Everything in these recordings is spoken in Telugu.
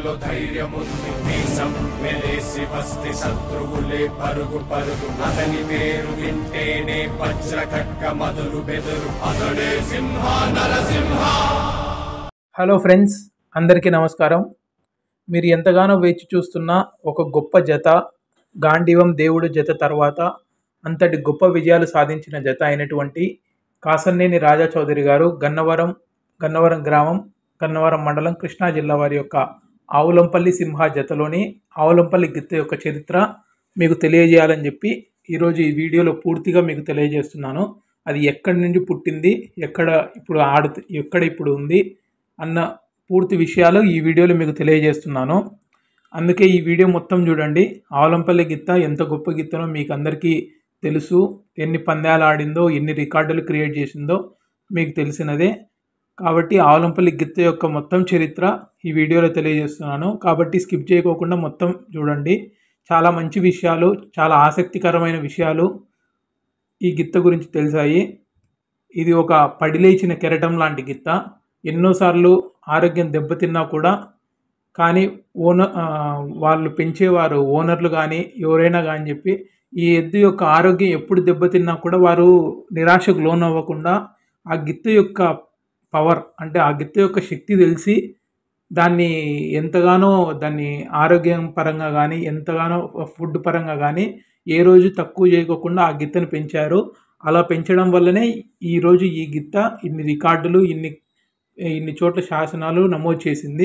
గుండెలలో ధైర్యముంది మీసం మెలేసి వస్తే శత్రువులే పరుగు పరుగు అతని పేరు వింటేనే వజ్రఖడ్గ మధురు బెదురు అతడే సింహ నరసింహ హలో ఫ్రెండ్స్ అందరికీ నమస్కారం మీరు ఎంతగానో వేచి చూస్తున్న ఒక గొప్ప జత గాంధీవం దేవుడు జత తర్వాత అంతటి గొప్ప విజయాలు సాధించిన జత అయినటువంటి కాసన్నేని రాజా చౌదరి గారు గన్నవరం గన్నవరం గ్రామం గన్నవరం మండలం కృష్ణా జిల్లా వారి యొక్క ఆవులంపల్లి సింహ జతలోని ఆవులంపల్లి గిత్త యొక్క చరిత్ర మీకు తెలియజేయాలని చెప్పి ఈరోజు ఈ వీడియోలో పూర్తిగా మీకు తెలియజేస్తున్నాను అది ఎక్కడి నుండి పుట్టింది ఎక్కడ ఇప్పుడు ఆడు ఎక్కడ ఇప్పుడు ఉంది అన్న పూర్తి విషయాలు ఈ వీడియోలో మీకు తెలియజేస్తున్నాను అందుకే ఈ వీడియో మొత్తం చూడండి ఆవలంపల్లి గిత్త ఎంత గొప్ప గిత్తనో మీకు అందరికీ తెలుసు ఎన్ని పందాలు ఆడిందో ఎన్ని రికార్డులు క్రియేట్ చేసిందో మీకు తెలిసినదే కాబట్టి ఆవలంపల్లి గిత్త యొక్క మొత్తం చరిత్ర ఈ వీడియోలో తెలియజేస్తున్నాను కాబట్టి స్కిప్ చేయకోకుండా మొత్తం చూడండి చాలా మంచి విషయాలు చాలా ఆసక్తికరమైన విషయాలు ఈ గిత్త గురించి తెలిసాయి ఇది ఒక పడిలేచిన కెరటం లాంటి గిత్త ఎన్నోసార్లు ఆరోగ్యం దెబ్బతిన్నా కూడా కానీ ఓనర్ వాళ్ళు పెంచేవారు ఓనర్లు కానీ ఎవరైనా కానీ చెప్పి ఈ ఎద్దు యొక్క ఆరోగ్యం ఎప్పుడు దెబ్బతిన్నా కూడా వారు నిరాశకు లోన్ అవ్వకుండా ఆ గిత్త యొక్క పవర్ అంటే ఆ గిత్త యొక్క శక్తి తెలిసి దాన్ని ఎంతగానో దాన్ని ఆరోగ్యం పరంగా కానీ ఎంతగానో ఫుడ్ పరంగా కానీ ఏ రోజు తక్కువ చేయకోకుండా ఆ గిత్తను పెంచారు అలా పెంచడం వల్లనే ఈరోజు ఈ గిత్త ఇన్ని రికార్డులు ఇన్ని ఇన్ని చోట్ల శాసనాలు నమోదు చేసింది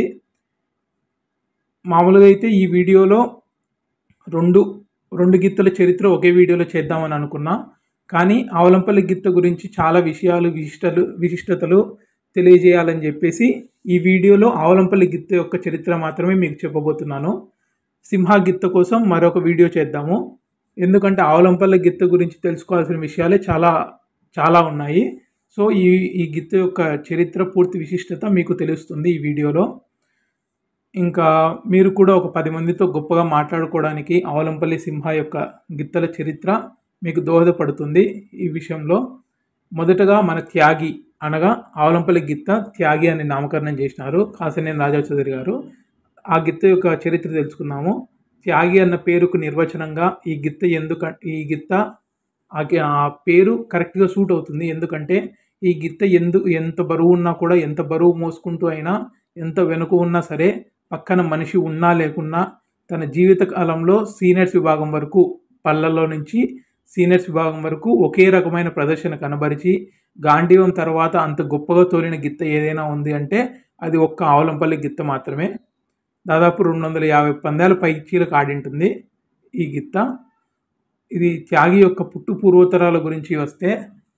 మామూలుగా అయితే ఈ వీడియోలో రెండు రెండు గిత్తల చరిత్ర ఒకే వీడియోలో చేద్దామని అనుకున్నా కానీ ఆవలంపల్లి గిత్త గురించి చాలా విషయాలు విశిష్టలు విశిష్టతలు తెలియజేయాలని చెప్పేసి ఈ వీడియోలో ఆవలంపల్లి గిత్త యొక్క చరిత్ర మాత్రమే మీకు చెప్పబోతున్నాను సింహ గిత్త కోసం మరొక వీడియో చేద్దాము ఎందుకంటే ఆవలంపల్లి గిత్త గురించి తెలుసుకోవాల్సిన విషయాలే చాలా చాలా ఉన్నాయి సో ఈ ఈ గిత్త యొక్క చరిత్ర పూర్తి విశిష్టత మీకు తెలుస్తుంది ఈ వీడియోలో ఇంకా మీరు కూడా ఒక పది మందితో గొప్పగా మాట్లాడుకోవడానికి ఆవలంపల్లి సింహ యొక్క గిత్తల చరిత్ర మీకు దోహదపడుతుంది ఈ విషయంలో మొదటగా మన త్యాగి అనగా ఆవలంపల్లి గిత్త త్యాగి అని నామకరణం చేసినారు కాసినేని రాజా చౌదరి గారు ఆ గిత్త యొక్క చరిత్ర తెలుసుకుందాము త్యాగి అన్న పేరుకు నిర్వచనంగా ఈ గిత్త ఎందుక ఈ గిత్త ఆ గి- ఆ పేరు కరెక్ట్గా సూట్ అవుతుంది ఎందుకంటే ఈ గిత్త ఎందు ఎంత బరువు ఉన్నా కూడా ఎంత బరువు మోసుకుంటూ అయినా ఎంత వెనుక ఉన్నా సరే పక్కన మనిషి ఉన్నా లేకున్నా తన జీవిత కాలంలో సీనియర్స్ విభాగం వరకు పళ్ళల్లో నుంచి సీనియర్స్ విభాగం వరకు ఒకే రకమైన ప్రదర్శన కనబరిచి గాంధీవం తర్వాత అంత గొప్పగా తోలిన గిత్త ఏదైనా ఉంది అంటే అది ఒక్క ఆవలంపల్లి గిత్త మాత్రమే దాదాపు రెండు వందల యాభై పందాల పైచీలకు ఆడింటుంది ఈ గిత్త ఇది త్యాగి యొక్క పుట్టు పూర్వోత్తరాల గురించి వస్తే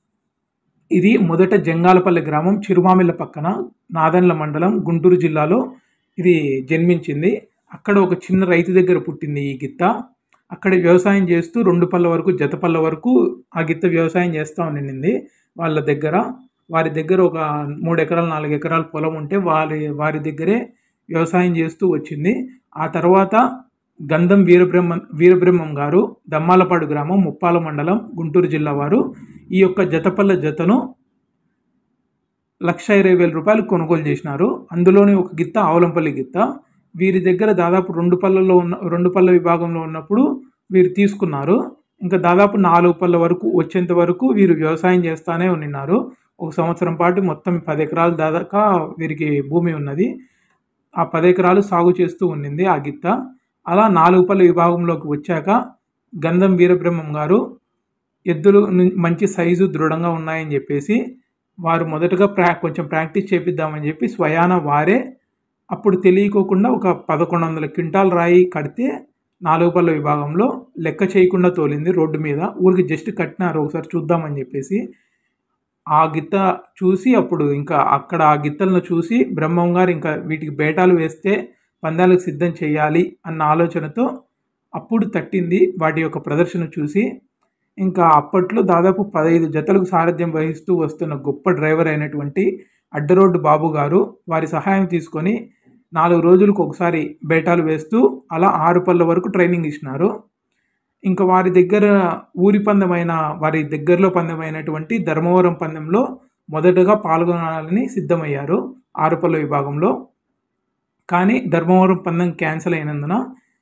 ఇది మొదట జంగాలపల్లి గ్రామం చిరుమామిళ్ళ పక్కన నాదన్ల మండలం గుంటూరు జిల్లాలో ఇది జన్మించింది అక్కడ ఒక చిన్న రైతు దగ్గర పుట్టింది ఈ గిత్త అక్కడ వ్యవసాయం చేస్తూ రెండు పళ్ళ వరకు జత పళ్ళ వరకు ఆ గిత్త వ్యవసాయం చేస్తూ ఉండింది వాళ్ళ దగ్గర వారి దగ్గర ఒక మూడు ఎకరాలు నాలుగు ఎకరాల పొలం ఉంటే వారి వారి దగ్గరే వ్యవసాయం చేస్తూ వచ్చింది ఆ తర్వాత గంధం వీరబ్రహ్మ వీరబ్రహ్మం గారు దమ్మాలపాడు గ్రామం ముప్పాల మండలం గుంటూరు జిల్లా వారు ఈ యొక్క జతపల్ల జతను లక్ష ఇరవై వేల రూపాయలు కొనుగోలు చేసినారు అందులోనే ఒక గిత్త ఆవలంపల్లి గిత్త వీరి దగ్గర దాదాపు రెండు పళ్ళలో ఉన్న రెండు పళ్ళ విభాగంలో ఉన్నప్పుడు వీరు తీసుకున్నారు ఇంకా దాదాపు నాలుగు పళ్ళ వరకు వచ్చేంత వరకు వీరు వ్యవసాయం చేస్తానే ఉన్నారు ఒక సంవత్సరం పాటు మొత్తం పది ఎకరాలు దాదాకా వీరికి భూమి ఉన్నది ఆ పది ఎకరాలు సాగు చేస్తూ ఉండింది ఆ గిత్త అలా నాలుగు పళ్ళ విభాగంలోకి వచ్చాక గంధం వీరబ్రహ్మం గారు ఎద్దులు ను- మంచి సైజు దృఢంగా ఉన్నాయని చెప్పేసి వారు మొదటగా ప్రా కొంచెం ప్రాక్టీస్ చేపిద్దామని చెప్పి స్వయాన వారే అప్పుడు తెలియకోకుండా ఒక పదకొండు వందల క్వింటాల్ రాయి కడితే నాలుగు పళ్ళ విభాగంలో లెక్క చేయకుండా తోలింది రోడ్డు మీద ఊరికి జస్ట్ కట్టినారు ఒకసారి చూద్దామని చెప్పేసి ఆ గిత్త చూసి అప్పుడు ఇంకా అక్కడ ఆ గిత్తలను చూసి బ్రహ్మం గారు ఇంకా వీటికి బేటాలు వేస్తే పందాలకు సిద్ధం చేయాలి అన్న ఆలోచనతో అప్పుడు తట్టింది వాటి యొక్క ప్రదర్శన చూసి ఇంకా అప్పట్లో దాదాపు పదహైదు జతలకు సారథ్యం వహిస్తూ వస్తున్న గొప్ప డ్రైవర్ అయినటువంటి అడ్డరోడ్డు బాబు గారు వారి సహాయం తీసుకొని నాలుగు రోజులకు ఒకసారి బేటాలు వేస్తూ అలా ఆరు పళ్ళ వరకు ట్రైనింగ్ ఇచ్చినారు ఇంకా వారి దగ్గర ఊరి పందెమైన వారి దగ్గరలో పందెమైనటువంటి ధర్మవరం పందెంలో మొదటగా పాల్గొనాలని సిద్ధమయ్యారు ఆరుపల్ల విభాగంలో కానీ ధర్మవరం పందెం క్యాన్సిల్ అయినందున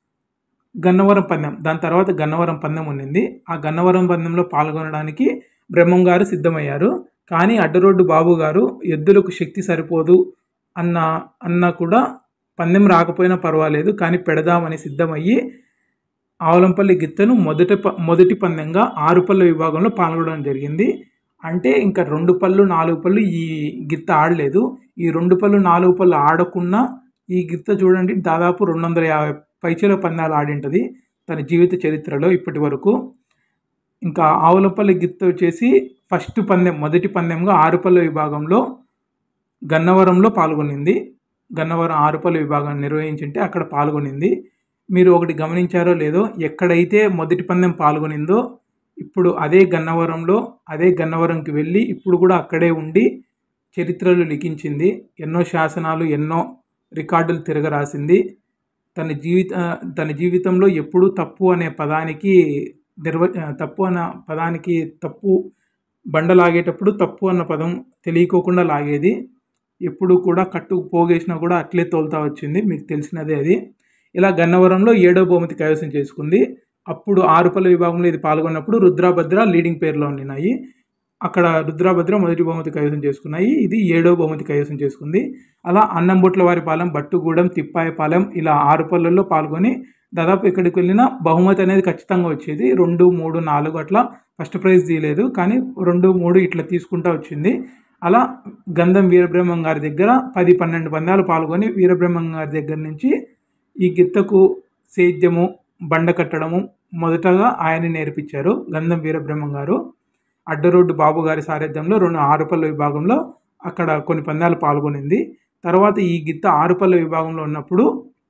గన్నవరం పందెం దాని తర్వాత గన్నవరం పందెం ఉండింది ఆ గన్నవరం పందెంలో పాల్గొనడానికి బ్రహ్మం గారు సిద్ధమయ్యారు కానీ అడ్డరోడ్డు బాబు గారు ఎద్దులకు శక్తి సరిపోదు అన్న అన్న కూడా పందెం రాకపోయినా పర్వాలేదు కానీ పెడదామని సిద్ధమయ్యి ఆవలంపల్లి గిత్తను మొదటి ప మొదటి పందెంగా ఆరు పళ్ళ విభాగంలో పాల్గొనడం జరిగింది అంటే ఇంకా రెండు పళ్ళు నాలుగు పళ్ళు ఈ గిత్త ఆడలేదు ఈ రెండు పళ్ళు నాలుగు పళ్ళు ఆడకున్నా ఈ గిత్త చూడండి దాదాపు రెండు వందల యాభై పైచల పందాలు ఆడింటది తన జీవిత చరిత్రలో ఇప్పటి వరకు ఇంకా ఆవులపల్లి గిత్త వచ్చేసి ఫస్ట్ పందెం మొదటి పందెంగా ఆరుపల్లి విభాగంలో గన్నవరంలో పాల్గొనింది గన్నవరం ఆరుపల్లి విభాగం నిర్వహించింటే అక్కడ పాల్గొనింది మీరు ఒకటి గమనించారో లేదో ఎక్కడైతే మొదటి పందెం పాల్గొనిందో ఇప్పుడు అదే గన్నవరంలో అదే గన్నవరంకి వెళ్ళి ఇప్పుడు కూడా అక్కడే ఉండి చరిత్రలు లిఖించింది ఎన్నో శాసనాలు ఎన్నో రికార్డులు తిరగరాసింది తన జీవిత తన జీవితంలో ఎప్పుడూ తప్పు అనే పదానికి నిర్వ తప్పు అన్న పదానికి తప్పు బండ లాగేటప్పుడు తప్పు అన్న పదం తెలియకోకుండా లాగేది ఎప్పుడు కూడా కట్టు పోగేసినా కూడా అట్లే తోలుతా వచ్చింది మీకు తెలిసినదే అది ఇలా గన్నవరంలో ఏడో బహుమతి కైవసం చేసుకుంది అప్పుడు ఆరుపల్లి విభాగంలో ఇది పాల్గొన్నప్పుడు రుద్రాభద్ర లీడింగ్ పేర్లో ఉన్నాయి అక్కడ రుద్రాభద్ర మొదటి బహుమతి కైవసం చేసుకున్నాయి ఇది ఏడో బహుమతి కైవసం చేసుకుంది అలా అన్నంబొట్ల వారిపాలెం బట్టుగూడెం తిప్పాయపాలెం ఇలా ఆరు పళ్ళల్లో పాల్గొని దాదాపు ఎక్కడికి వెళ్ళినా బహుమతి అనేది ఖచ్చితంగా వచ్చేది రెండు మూడు నాలుగు అట్లా ఫస్ట్ ప్రైజ్ తీయలేదు కానీ రెండు మూడు ఇట్లా తీసుకుంటా వచ్చింది అలా గంధం వీరబ్రహ్మం గారి దగ్గర పది పన్నెండు పందాలు పాల్గొని వీరబ్రహ్మం గారి దగ్గర నుంచి ఈ గిత్తకు సేద్యము బండ కట్టడము మొదటగా ఆయన నేర్పించారు గంధం వీరబ్రహ్మం గారు అడ్డరోడ్డు బాబు గారి సారథ్యంలో రెండు ఆరుపల్ల విభాగంలో అక్కడ కొన్ని పందాలు పాల్గొనింది తర్వాత ఈ గిత్త ఆరుపల్ల విభాగంలో ఉన్నప్పుడు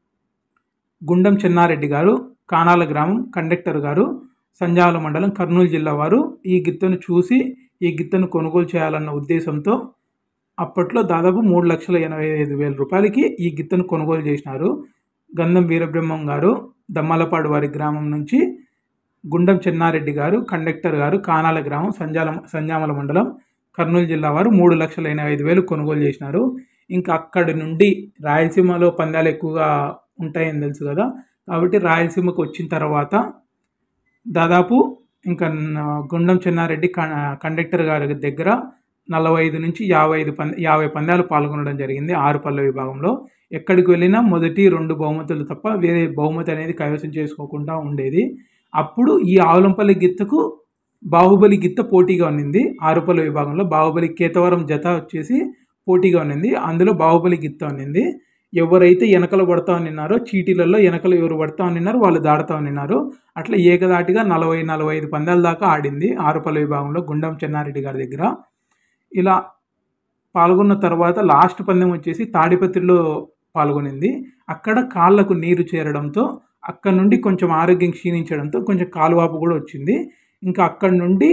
గుండం చెన్నారెడ్డి గారు కానాల గ్రామం కండక్టర్ గారు సంజాల మండలం కర్నూలు జిల్లా వారు ఈ గిత్తను చూసి ఈ గిత్తను కొనుగోలు చేయాలన్న ఉద్దేశంతో అప్పట్లో దాదాపు మూడు లక్షల ఎనభై ఐదు వేల రూపాయలకి ఈ గిత్తను కొనుగోలు చేసినారు గంధం వీరబ్రహ్మం గారు దమ్మలపాడు వారి గ్రామం నుంచి గుండం చెన్నారెడ్డి గారు కండక్టర్ గారు కానాల గ్రామం సంజాల సంజామల మండలం కర్నూలు జిల్లా వారు మూడు లక్షల ఎనభై ఐదు వేలు కొనుగోలు చేసినారు ఇంకా అక్కడి నుండి రాయలసీమలో పందాలు ఎక్కువగా ఉంటాయని తెలుసు కదా కాబట్టి రాయలసీమకు వచ్చిన తర్వాత దాదాపు ఇంకా న- గుండం చెన్నారెడ్డి కం- కండక్టర్ గారి దగ్గర నలభై ఐదు నుంచి యాభై ఐదు పంద యాభై పందాలు పాల్గొనడం జరిగింది ఆరు పళ్ళ విభాగంలో ఎక్కడికి వెళ్ళినా మొదటి రెండు బహుమతులు తప్ప వేరే బహుమతి అనేది కైవసం చేసుకోకుండా ఉండేది అప్పుడు ఈ ఆవులంపల్లి గిత్తకు బాహుబలి గిత్త పోటీగా ఉన్నింది ఆరుపల్లి విభాగంలో బాహుబలి కేతవరం జత వచ్చేసి పోటీగా ఉన్నింది అందులో బాహుబలి గిత్త ఉన్నింది ఎవరైతే వెనకలు పడతా ఉన్నారో చీటీలలో వెనకలు ఎవరు పడతా ఉన్నారో వాళ్ళు దాడుతూ ఉన్నారు అట్లా ఏకదాటిగా నలభై నలభై ఐదు పందాల దాకా ఆడింది ఆరుపల్లి విభాగంలో గుండం చెన్నారెడ్డి గారి దగ్గర ఇలా పాల్గొన్న తర్వాత లాస్ట్ పందెం వచ్చేసి తాడిపత్రిలో పాల్గొనింది అక్కడ కాళ్ళకు నీరు చేరడంతో అక్కడ నుండి కొంచెం ఆరోగ్యం క్షీణించడంతో కొంచెం కాలువాపు కూడా వచ్చింది ఇంకా అక్కడి నుండి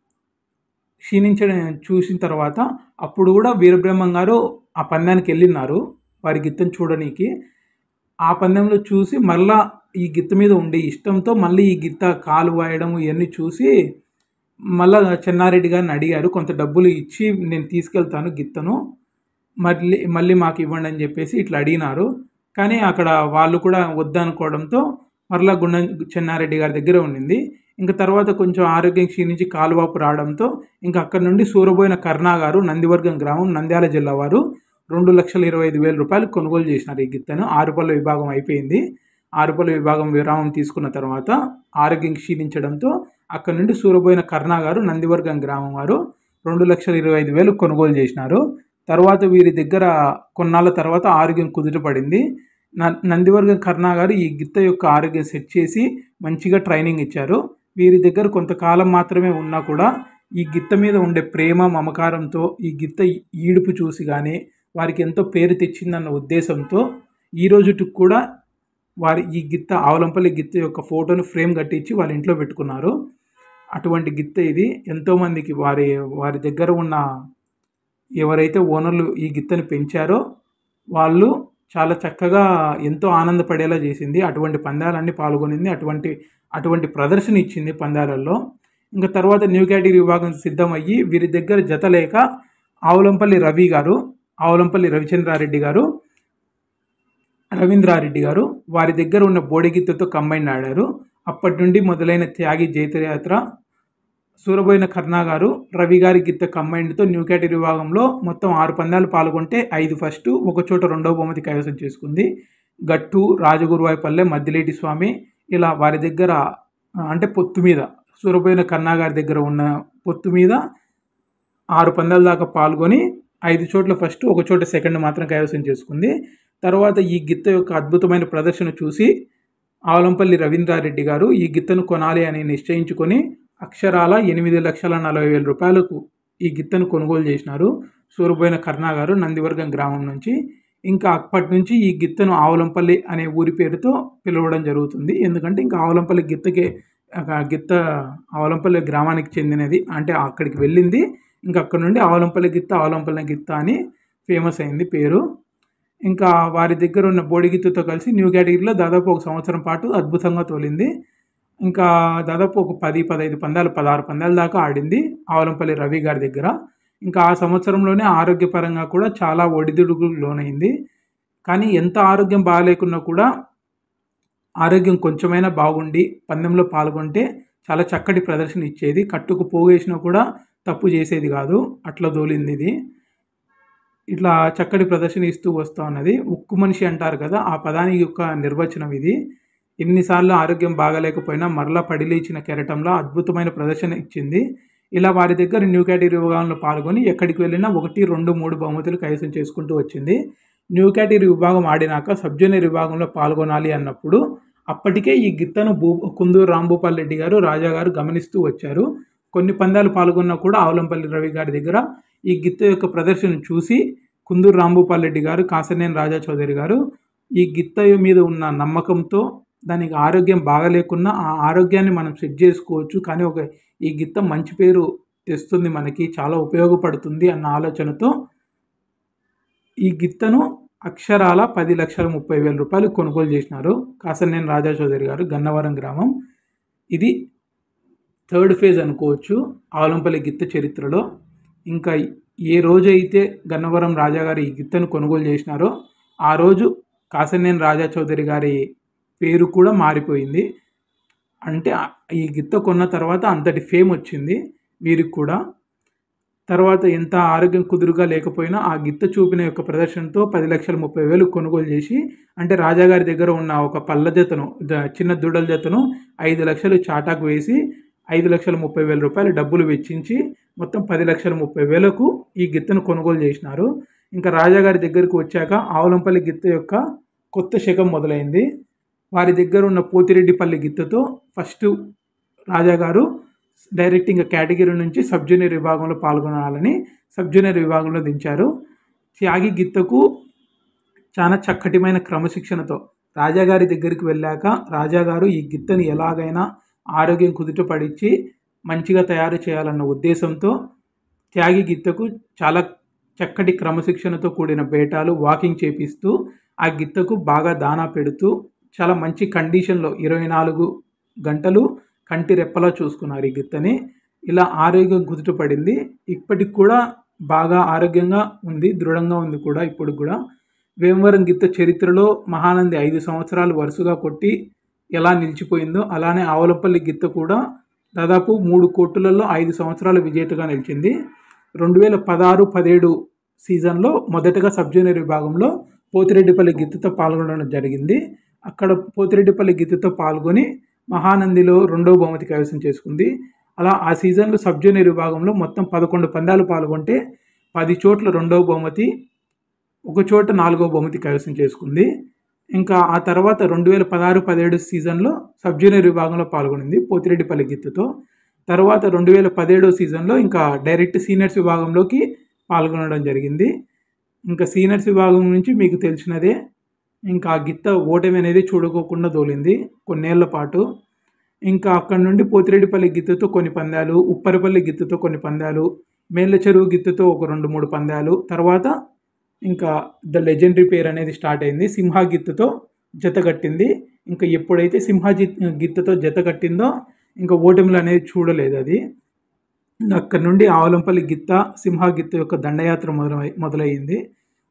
క్షీణించడం చూసిన తర్వాత అప్పుడు కూడా వీరబ్రహ్మం గారు ఆ పందానికి వెళ్ళినారు వారి గిత్తను చూడనీకి ఆ పందెంలో చూసి మళ్ళా ఈ గిత్త మీద ఉండే ఇష్టంతో మళ్ళీ ఈ గిత్త కాలు వాయడం ఇవన్నీ చూసి మళ్ళా చెన్నారెడ్డి గారిని అడిగారు కొంత డబ్బులు ఇచ్చి నేను తీసుకెళ్తాను గిత్తను మళ్ళీ మళ్ళీ మాకు ఇవ్వండి అని చెప్పేసి ఇట్లా అడిగినారు కానీ అక్కడ వాళ్ళు కూడా వద్దనుకోవడంతో మరలా గుండం చెన్నారెడ్డి గారి దగ్గర ఉండింది ఇంకా తర్వాత కొంచెం ఆరోగ్యం క్షీణించి కాలువాపు రావడంతో ఇంకా అక్కడ నుండి సూరబోయిన కర్ణా గారు నందివర్గం గ్రామం నంద్యాల జిల్లా వారు రెండు లక్షల ఇరవై ఐదు వేల రూపాయలు కొనుగోలు చేసినారు ఈ గిత్తను ఆరుపల్ల విభాగం అయిపోయింది ఆరుపల్ల విభాగం విరామం తీసుకున్న తర్వాత ఆరోగ్యం క్షీణించడంతో అక్కడ నుండి సూరబోయిన కర్ణా గారు నందివర్గం గ్రామం వారు రెండు లక్షల ఇరవై ఐదు వేలు కొనుగోలు చేసినారు తర్వాత వీరి దగ్గర కొన్నాళ్ళ తర్వాత ఆరోగ్యం కుదుటపడింది న- నందివర్గం కర్ణా గారు ఈ గిత్త యొక్క ఆరోగ్యం సెట్ చేసి మంచిగా ట్రైనింగ్ ఇచ్చారు వీరి దగ్గర కొంతకాలం మాత్రమే ఉన్నా కూడా ఈ గిత్త మీద ఉండే ప్రేమ మమకారంతో ఈ గిత్త ఈడుపు చూసి కానీ వారికి ఎంతో పేరు తెచ్చిందన్న ఉద్దేశంతో ఈ రోజుటికి కూడా వారి ఈ గిత్త ఆవలంపల్లి గిత్త యొక్క ఫోటోను ఫ్రేమ్ కట్టించి వాళ్ళ ఇంట్లో పెట్టుకున్నారు అటువంటి గిత్త ఇది ఎంతోమందికి వారి వారి దగ్గర ఉన్న ఎవరైతే ఓనర్లు ఈ గిత్తని పెంచారో వాళ్ళు చాలా చక్కగా ఎంతో ఆనందపడేలా చేసింది అటువంటి పందాలన్నీ పాల్గొనింది అటువంటి అటువంటి ప్రదర్శన ఇచ్చింది పందాలలో ఇంకా తర్వాత న్యూ కేటగిరీ విభాగం సిద్ధమయ్యి వీరి దగ్గర జత లేక ఆవులంపల్లి రవి గారు ఆవులంపల్లి రవిచంద్రారెడ్డి గారు రవీంద్రారెడ్డి గారు వారి దగ్గర ఉన్న బోడిగిత్తతో కంబైన్ ఆడారు అప్పటి నుండి మొదలైన త్యాగి జైత్రయాత్ర సూరబోయిన కర్ణా గారు రవి గారి గిత్త కంబైన్డ్తో న్యూ కేటగిరీ విభాగంలో మొత్తం ఆరు పందాలు పాల్గొంటే ఐదు ఫస్ట్ ఒక చోట రెండవ బహుమతి కైవసం చేసుకుంది గట్టు రాజగురువాయిపల్లె మద్దిలేటి స్వామి ఇలా వారి దగ్గర ఆ, అంటే పొత్తు మీద సూరబోయిన కన్నా గారి దగ్గర ఉన్న పొత్తు మీద ఆరు పందాల దాకా పాల్గొని ఐదు చోట్ల ఫస్ట్ ఒక చోట సెకండ్ మాత్రం కైవసం చేసుకుంది తర్వాత ఈ గిత్త యొక్క అద్భుతమైన ప్రదర్శన చూసి ఆవలంపల్లి రవీంద్రారెడ్డి గారు ఈ గిత్తను కొనాలి అని నిశ్చయించుకొని అక్షరాల ఎనిమిది లక్షల నలభై వేల రూపాయలకు ఈ గిత్తను కొనుగోలు చేసినారు సూరబోయిన కర్ణా గారు నందివర్గం గ్రామం నుంచి ఇంకా అప్పటి నుంచి ఈ గిత్తను ఆవలంపల్లి అనే ఊరి పేరుతో పిలవడం జరుగుతుంది ఎందుకంటే ఇంకా ఆవలంపల్లి గిత్తకే ఆ గిత్త ఆవలంపల్లి గ్రామానికి చెందినది అంటే అక్కడికి వెళ్ళింది ఇంకా అక్కడ నుండి ఆవలంపల్లి గిత్త ఆవలంపల్లి గిత్త అని ఫేమస్ అయింది పేరు ఇంకా వారి దగ్గర ఉన్న బోడి గిత్తతో కలిసి న్యూ కేటగిరీలో దాదాపు ఒక సంవత్సరం పాటు అద్భుతంగా తోలింది ఇంకా దాదాపు ఒక పది పదహైదు పందాలు పదహారు పందాల దాకా ఆడింది ఆవలంపల్లి రవి గారి దగ్గర ఇంకా ఆ సంవత్సరంలోనే ఆరోగ్యపరంగా కూడా చాలా ఒడిదుడుకులు లోనైంది కానీ ఎంత ఆరోగ్యం బాగాలేకున్నా కూడా ఆరోగ్యం కొంచెమైనా బాగుండి పందెంలో పాల్గొంటే చాలా చక్కటి ప్రదర్శన ఇచ్చేది కట్టుకు పోగేసినా కూడా తప్పు చేసేది కాదు అట్లా దోలింది ఇది ఇట్లా చక్కటి ప్రదర్శన ఇస్తూ వస్తూ ఉన్నది ఉక్కు మనిషి అంటారు కదా ఆ పదానికి యొక్క నిర్వచనం ఇది ఎన్నిసార్లు ఆరోగ్యం బాగలేకపోయినా మరలా పడిలేచిన కెరటంలో అద్భుతమైన ప్రదర్శన ఇచ్చింది ఇలా వారి దగ్గర న్యూ కేటగిరీ విభాగంలో పాల్గొని ఎక్కడికి వెళ్ళినా ఒకటి రెండు మూడు బహుమతులు కైవసం చేసుకుంటూ వచ్చింది న్యూ కేటగిరీ విభాగం ఆడినాక సబ్ జూనియర్ విభాగంలో పాల్గొనాలి అన్నప్పుడు అప్పటికే ఈ గిత్తను భూ కుందూరు రాంభూపాల్ రెడ్డి గారు రాజా గారు గమనిస్తూ వచ్చారు కొన్ని పందాలు పాల్గొన్నా కూడా ఆవులంపల్లి రవి గారి దగ్గర ఈ గిత్త యొక్క ప్రదర్శన చూసి కుందూరు రాంభూపాల్ రెడ్డి గారు కాసనేని రాజా చౌదరి గారు ఈ గిత్త మీద ఉన్న నమ్మకంతో దానికి ఆరోగ్యం బాగలేకున్నా ఆ ఆరోగ్యాన్ని మనం సెట్ చేసుకోవచ్చు కానీ ఒక ఈ గిత్త మంచి పేరు తెస్తుంది మనకి చాలా ఉపయోగపడుతుంది అన్న ఆలోచనతో ఈ గిత్తను అక్షరాల పది లక్షల ముప్పై వేల రూపాయలు కొనుగోలు చేసినారు కాసనేని రాజా చౌదరి గారు గన్నవరం గ్రామం ఇది థర్డ్ ఫేజ్ అనుకోవచ్చు ఆవలంపల్లి గిత్త చరిత్రలో ఇంకా ఏ రోజు అయితే గన్నవరం రాజా గారు ఈ గిత్తను కొనుగోలు చేసినారో ఆ రోజు కాసనేని రాజా చౌదరి గారి పేరు కూడా మారిపోయింది అంటే ఆ- ఈ గిత్త కొన్న తర్వాత అంతటి ఫేమ్ వచ్చింది వీరికి కూడా తర్వాత ఎంత ఆరోగ్యం కుదురుగా లేకపోయినా ఆ గిత్త చూపిన యొక్క ప్రదర్శనతో పది లక్షల ముప్పై వేలు కొనుగోలు చేసి అంటే రాజాగారి దగ్గర ఉన్న ఒక పళ్ళ జతను ద- చిన్న దూడల జతను ఐదు లక్షలు చాటాకు వేసి ఐదు లక్షల ముప్పై వేల రూపాయలు డబ్బులు వెచ్చించి మొత్తం పది లక్షల ముప్పై వేలకు ఈ గిత్తను కొనుగోలు చేసినారు ఇంకా రాజాగారి దగ్గరకు వచ్చాక ఆవులంపల్లి గిత్త యొక్క కొత్త శకం మొదలైంది వారి దగ్గర ఉన్న పోతిరెడ్డిపల్లి గిత్తతో ఫస్ట్ రాజాగారు డైరెక్ట్ ఇంకా కేటగిరీ నుంచి సబ్ జూనియర్ విభాగంలో పాల్గొనాలని సబ్ జూనియర్ విభాగంలో దించారు త్యాగి గిత్తకు చాలా చక్కటిమైన క్రమశిక్షణతో రాజాగారి దగ్గరికి వెళ్ళాక రాజాగారు ఈ గిత్తని ఎలాగైనా ఆరోగ్యం కుదుట పడిచ్చి మంచిగా తయారు చేయాలన్న ఉద్దేశంతో త్యాగి గిత్తకు చాలా చక్కటి క్రమశిక్షణతో కూడిన బేటాలు వాకింగ్ చేపిస్తూ ఆ గిత్తకు బాగా దానా పెడుతూ చాలా మంచి కండిషన్లో ఇరవై నాలుగు గంటలు కంటి రెప్పలా చూసుకున్నారు ఈ గిత్తని ఇలా ఆరోగ్యం కుదుట పడింది ఇప్పటికి కూడా బాగా ఆరోగ్యంగా ఉంది దృఢంగా ఉంది కూడా ఇప్పుడు కూడా వేమవరం గిత్త చరిత్రలో మహానంది ఐదు సంవత్సరాలు వరుసగా కొట్టి ఎలా నిలిచిపోయిందో అలానే ఆవలపల్లి గిత్త కూడా దాదాపు మూడు కోట్లలో ఐదు సంవత్సరాలు విజేతగా నిలిచింది రెండు వేల పదహారు పదిహేడు సీజన్లో మొదటగా సబ్ జూనియర్ విభాగంలో పోతిరెడ్డిపల్లి గిత్తతో పాల్గొనడం జరిగింది అక్కడ పోతిరెడ్డిపల్లి గిత్తతో పాల్గొని మహానందిలో రెండవ బహుమతి కైవసం చేసుకుంది అలా ఆ సీజన్లో సబ్ జూనియర్ విభాగంలో మొత్తం పదకొండు పందాలు పాల్గొంటే పది చోట్ల రెండవ బహుమతి ఒక చోట నాలుగో బహుమతి కైవసం చేసుకుంది ఇంకా ఆ తర్వాత రెండు వేల పదహారు పదిహేడు సీజన్లో సబ్ జూనియర్ విభాగంలో పాల్గొనింది పోతిరెడ్డిపల్లి గిత్తుతో తర్వాత రెండు వేల పదిహేడో సీజన్లో ఇంకా డైరెక్ట్ సీనియర్స్ విభాగంలోకి పాల్గొనడం జరిగింది ఇంకా సీనియర్స్ విభాగం నుంచి మీకు తెలిసినదే ఇంకా ఆ గిత్త ఓటమి అనేది చూడకోకుండా దోలింది కొన్నేళ్ల పాటు ఇంకా అక్కడ నుండి పోతిరెడ్డిపల్లి గిత్తతో కొన్ని పందాలు ఉప్పరపల్లి గిత్తతో కొన్ని పందాలు మేళ్ళ చెరువు గిత్తతో ఒక రెండు మూడు పందాలు తర్వాత ఇంకా ద లెజెండరీ పేర్ అనేది స్టార్ట్ అయింది సింహ గిత్తతో జత కట్టింది ఇంకా ఎప్పుడైతే సింహ జి గిత్తతో జత కట్టిందో ఇంకా ఓటమిలు అనేది చూడలేదు అది ఇంకా అక్కడ నుండి ఆవలంపల్లి గిత్త సింహ గిత్త యొక్క దండయాత్ర మొదలై మొదలయ్యింది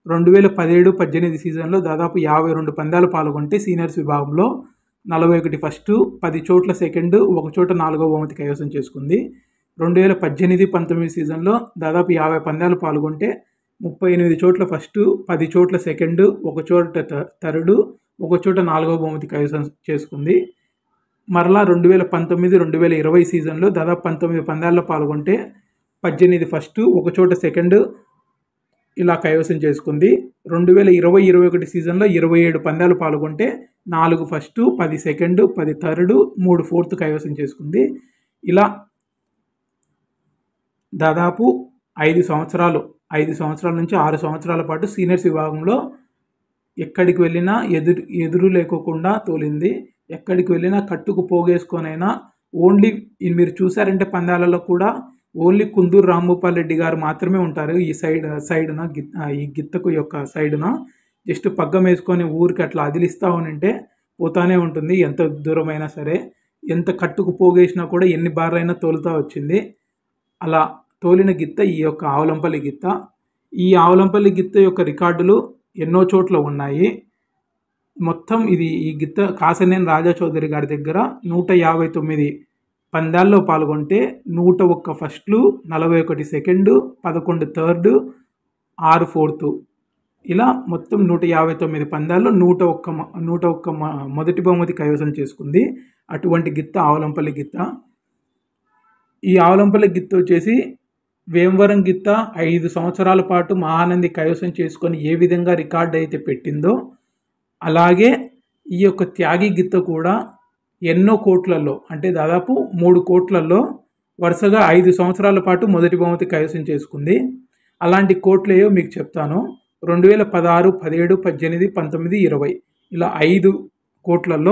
రెండు వేల పదిహేడు పద్దెనిమిది సీజన్లో దాదాపు యాభై రెండు పందాలు పాల్గొంటే సీనియర్స్ విభాగంలో నలభై ఒకటి ఫస్ట్ పది చోట్ల సెకండ్ ఒక చోట నాలుగో బహుమతి కైవసం చేసుకుంది రెండు వేల పద్దెనిమిది పంతొమ్మిది సీజన్లో దాదాపు యాభై పందాలు పాల్గొంటే ముప్పై ఎనిమిది చోట్ల ఫస్ట్ పది చోట్ల సెకండ్ ఒక చోట థ- థర్డ్ ఒక చోట నాలుగో బహుమతి కైవసం చేసుకుంది మరలా రెండు వేల పంతొమ్మిది రెండు వేల ఇరవై సీజన్లో దాదాపు పంతొమ్మిది పందాల్లో పాల్గొంటే పద్దెనిమిది ఫస్ట్ ఒక చోట సెకండ్ ఇలా కైవసం చేసుకుంది రెండు వేల ఇరవై ఇరవై ఒకటి సీజన్లో ఇరవై ఏడు పందాలు పాల్గొంటే నాలుగు ఫస్ట్ పది సెకండ్ పది థర్డ్ మూడు ఫోర్త్ కైవసం చేసుకుంది ఇలా దాదాపు ఐదు సంవత్సరాలు ఐదు సంవత్సరాల నుంచి ఆరు సంవత్సరాల పాటు సీనియర్స్ విభాగంలో ఎక్కడికి వెళ్ళినా ఎదురు ఎదురు లేకోకుండా తోలింది ఎక్కడికి వెళ్ళినా కట్టుకు పోగేసుకొనైనా ఓన్లీ ఈ మీరు చూసారంటే పందాలలో కూడా ఓన్లీ కుందూరు రాంభూపాల్ రెడ్డి గారు మాత్రమే ఉంటారు ఈ సైడ్ సైడున గిత్ ఆ, ఈ గిత్తకు యొక్క సైడున జస్ట్ పగ్గం వేసుకొని ఊరికి అట్లా అదిలిస్తూ ఉనింటే పోతానే ఉంటుంది ఎంత దూరమైనా సరే ఎంత కట్టుకు పోగేసినా కూడా ఎన్ని బార్లైనా తోలుతా వచ్చింది అలా తోలిన గిత్త ఈ యొక్క ఆవులంపల్లి గిత్త ఈ ఆవులంపల్లి గిత్త యొక్క రికార్డులు ఎన్నో చోట్ల ఉన్నాయి మొత్తం ఇది ఈ గిత్త కాసనేని రాజా చౌదరి గారి దగ్గర నూట యాభై తొమ్మిది పందాల్లో పాల్గొంటే నూట ఒక్క ఫస్ట్లు నలభై ఒకటి సెకండ్ పదకొండు థర్డ్ ఆరు ఫోర్త్ ఇలా మొత్తం నూట యాభై తొమ్మిది పందాల్లో నూట ఒక్క మ- నూట ఒక్క మ- మొదటి బహుమతి కైవసం చేసుకుంది అటువంటి గిత్త ఆవులంపల్లి గిత్త ఈ ఆవులంపల్లి గిత్త వచ్చేసి వేమవరం గిత్త ఐదు సంవత్సరాల పాటు మహానంది కైవసం చేసుకొని ఏ విధంగా రికార్డ్ అయితే పెట్టిందో అలాగే ఈ యొక్క త్యాగి గిత్త కూడా ఎన్నో కోట్లలో అంటే దాదాపు మూడు కోట్లలో వరుసగా ఐదు సంవత్సరాల పాటు మొదటి బహుమతి కైవసం చేసుకుంది అలాంటి కోట్లు ఏవో మీకు చెప్తాను రెండు వేల పదహారు పదిహేడు పద్దెనిమిది పంతొమ్మిది ఇరవై ఇలా ఐదు కోట్లలో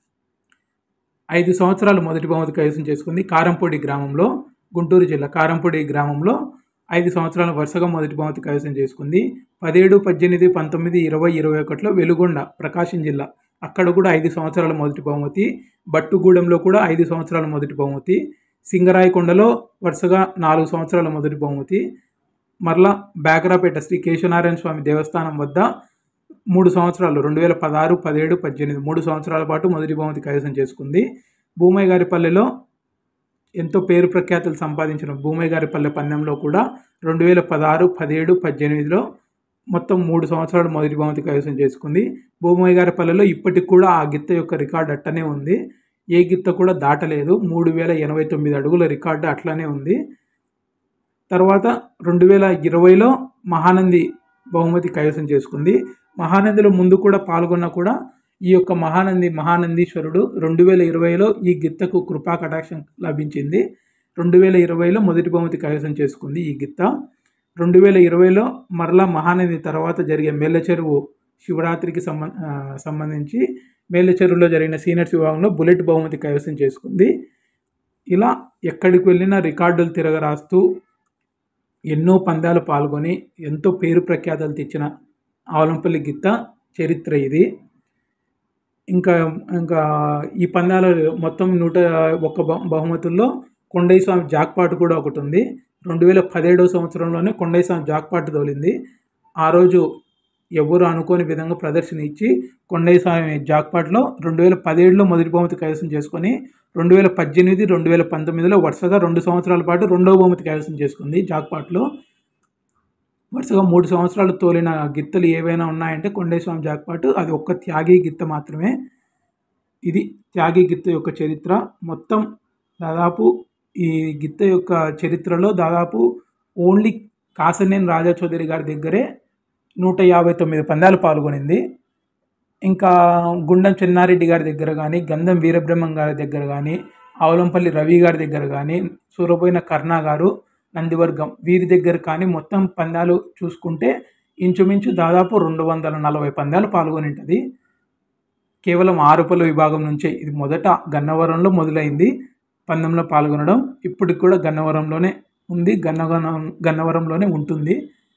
ఐదు సంవత్సరాలు మొదటి బహుమతి కైవసం చేసుకుంది కారంపొడి గ్రామంలో గుంటూరు జిల్లా కారంపొడి గ్రామంలో ఐదు సంవత్సరాల వరుసగా మొదటి బహుమతి కైవసం చేసుకుంది పదిహేడు పద్దెనిమిది పంతొమ్మిది ఇరవై ఇరవై ఒకటిలో వెలుగొండ ప్రకాశం జిల్లా అక్కడ కూడా ఐదు సంవత్సరాల మొదటి బహుమతి బట్టుగూడెంలో కూడా ఐదు సంవత్సరాల మొదటి బహుమతి సింగరాయకొండలో వరుసగా నాలుగు సంవత్సరాల మొదటి బహుమతి మరలా బేకరాపేట శ్రీ కేశవనారాయణ స్వామి దేవస్థానం వద్ద మూడు సంవత్సరాలు రెండు వేల పదహారు పదిహేడు పద్దెనిమిది మూడు సంవత్సరాల పాటు మొదటి బహుమతి కైవసం చేసుకుంది భూమయ్య గారి పల్లెలో ఎంతో పేరు ప్రఖ్యాతులు సంపాదించిన భూమయ్య గారి పల్లె పందెంలో కూడా రెండు వేల పదహారు పదిహేడు పద్దెనిమిదిలో మొత్తం మూడు సంవత్సరాలు మొదటి బహుమతి కైవసం చేసుకుంది భూమయ్య గారి పల్లెలో ఇప్పటికి కూడా ఆ గిత్త యొక్క రికార్డు అట్టనే ఉంది ఏ గిత్త కూడా దాటలేదు మూడు వేల ఎనభై తొమ్మిది అడుగుల రికార్డు అట్లనే ఉంది తర్వాత రెండు వేల ఇరవైలో మహానంది బహుమతి కైవసం చేసుకుంది మహానందిలో ముందు కూడా పాల్గొన్నా కూడా ఈ యొక్క మహానంది మహానందీశ్వరుడు రెండు వేల ఇరవైలో ఈ గిత్తకు కృపా కటాక్షం లభించింది రెండు వేల ఇరవైలో మొదటి బహుమతి కైవసం చేసుకుంది ఈ గిత్త రెండు వేల ఇరవైలో మరలా మహానంది తర్వాత జరిగే మేళ్ళ చెరువు శివరాత్రికి సంబ ఆ, సంబంధించి మేళ్ళ చెరువులో జరిగిన సీనియర్స్ విభాగంలో బుల్లెట్ బహుమతి కైవసం చేసుకుంది ఇలా ఎక్కడికి వెళ్ళినా రికార్డులు తిరగరాస్తూ ఎన్నో పందాలు పాల్గొని ఎంతో పేరు ప్రఖ్యాతలు తెచ్చిన ఆవలంపల్లి గిత్త చరిత్ర ఇది ఇంకా ఇంకా ఈ పందాల మొత్తం నూట ఒక్క బహు- బహుమతుల్లో కొండయ్య స్వామి జాక్పాట్ కూడా ఒకటి ఉంది రెండు వేల పదిహేడవ సంవత్సరంలోనే కొండయ్య స్వామి జాక్పాట్ తోలింది ఆ రోజు ఎవరు అనుకోని విధంగా ప్రదర్శన ఇచ్చి కొండయ్య స్వామి జాక్పాట్లో రెండు వేల పదిహేడులో మొదటి బహుమతి కైవసం చేసుకొని రెండు వేల పద్దెనిమిది రెండు వేల పంతొమ్మిదిలో వరుసగా రెండు సంవత్సరాల పాటు రెండవ బహుమతి కైవసం చేసుకుంది జాక్పాట్లో వరుసగా మూడు సంవత్సరాలు తోలిన గిత్తలు ఏవైనా ఉన్నాయంటే కొండయ్య స్వామి జాక్పాటు అది ఒక్క త్యాగి గిత్త మాత్రమే ఇది త్యాగి గిత్త యొక్క చరిత్ర మొత్తం దాదాపు ఈ గిత్త యొక్క చరిత్రలో దాదాపు ఓన్లీ కాసనేని రాజా చౌదరి గారి దగ్గరే నూట యాభై తొమ్మిది పందాలు పాల్గొనింది ఇంకా గుండం చెన్నారెడ్డి గారి దగ్గర కానీ గంధం వీరబ్రహ్మం గారి దగ్గర కానీ ఆవులంపల్లి రవి గారి దగ్గర కానీ సూరపోయిన కర్ణ గారు నందివర్గం వీరి దగ్గర కానీ మొత్తం పందాలు చూసుకుంటే ఇంచుమించు దాదాపు రెండు వందల నలభై పందాలు పాల్గొని ఉంటుంది కేవలం ఆరుపల విభాగం నుంచే ఇది మొదట గన్నవరంలో మొదలైంది పందెంలో పాల్గొనడం ఇప్పటికి కూడా గన్నవరంలోనే ఉంది గన్నవరం గన్నవరంలోనే ఉంటుంది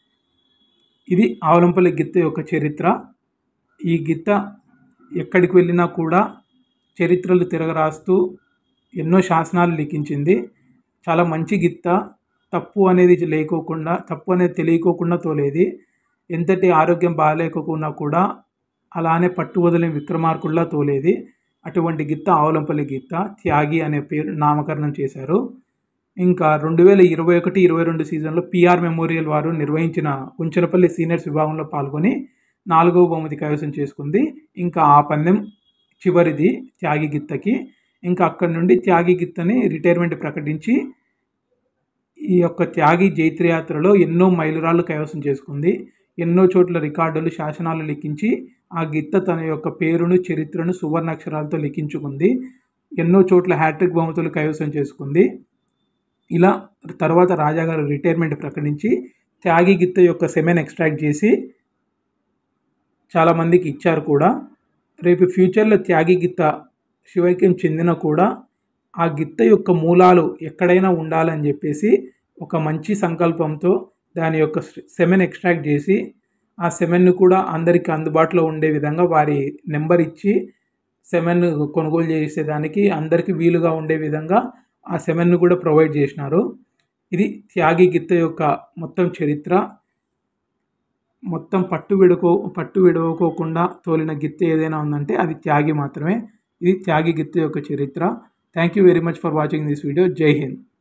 ఇది ఆవలంపల్లి గిత్త యొక్క చరిత్ర ఈ గిత్త ఎక్కడికి వెళ్ళినా కూడా చరిత్రలు తిరగరాస్తూ ఎన్నో శాసనాలు లిఖించింది చాలా మంచి గిత్త తప్పు అనేది లేకోకుండా తప్పు అనేది తెలియకోకుండా తోలేది ఎంతటి ఆరోగ్యం బాగాలేకపోయినా కూడా అలానే పట్టు వదిలిన విక్రమార్కుల్లా తోలేది అటువంటి గిత్త ఆవులంపల్లి గిత్త త్యాగి అనే పేరు నామకరణం చేశారు ఇంకా రెండు వేల ఇరవై ఒకటి ఇరవై రెండు సీజన్లో పిఆర్ మెమోరియల్ వారు నిర్వహించిన ఉంచలపల్లి సీనియర్స్ విభాగంలో పాల్గొని నాలుగవ బహుమతి కైవసం చేసుకుంది ఇంకా ఆ పందెం చివరిది త్యాగి గిత్తకి ఇంకా అక్కడి నుండి త్యాగి గిత్తని రిటైర్మెంట్ ప్రకటించి ఈ యొక్క త్యాగి జైత్రయాత్రలో ఎన్నో మైలురాళ్ళు కైవసం చేసుకుంది ఎన్నో చోట్ల రికార్డులు శాసనాలు లిఖించి ఆ గిత్త తన యొక్క పేరును చరిత్రను సువర్ణాక్షరాలతో లిఖించుకుంది ఎన్నో చోట్ల హ్యాట్రిక్ బహుమతులు కైవసం చేసుకుంది ఇలా తర్వాత రాజాగారు రిటైర్మెంట్ ప్రకటించి త్యాగి గిత్త యొక్క సెమెన్ ఎక్స్ట్రాక్ట్ చేసి చాలామందికి ఇచ్చారు కూడా రేపు ఫ్యూచర్లో త్యాగి గిత్త శివైక్యం చెందిన కూడా ఆ గిత్త యొక్క మూలాలు ఎక్కడైనా ఉండాలని చెప్పేసి ఒక మంచి సంకల్పంతో దాని యొక్క సెమెన్ ఎక్స్ట్రాక్ట్ చేసి ఆ సెమెన్ను కూడా అందరికీ అందుబాటులో ఉండే విధంగా వారి నెంబర్ ఇచ్చి సెమెన్ కొనుగోలు చేసేదానికి అందరికీ వీలుగా ఉండే విధంగా ఆ సెమెన్ను కూడా ప్రొవైడ్ చేసినారు ఇది త్యాగి గిత్త యొక్క మొత్తం చరిత్ర మొత్తం పట్టు విడుకో పట్టు విడవకోకుండా తోలిన గిత్త ఏదైనా ఉందంటే అది త్యాగి మాత్రమే ఇది త్యాగి గిత్త యొక్క చరిత్ర thank you very much for watching this video జై హింద్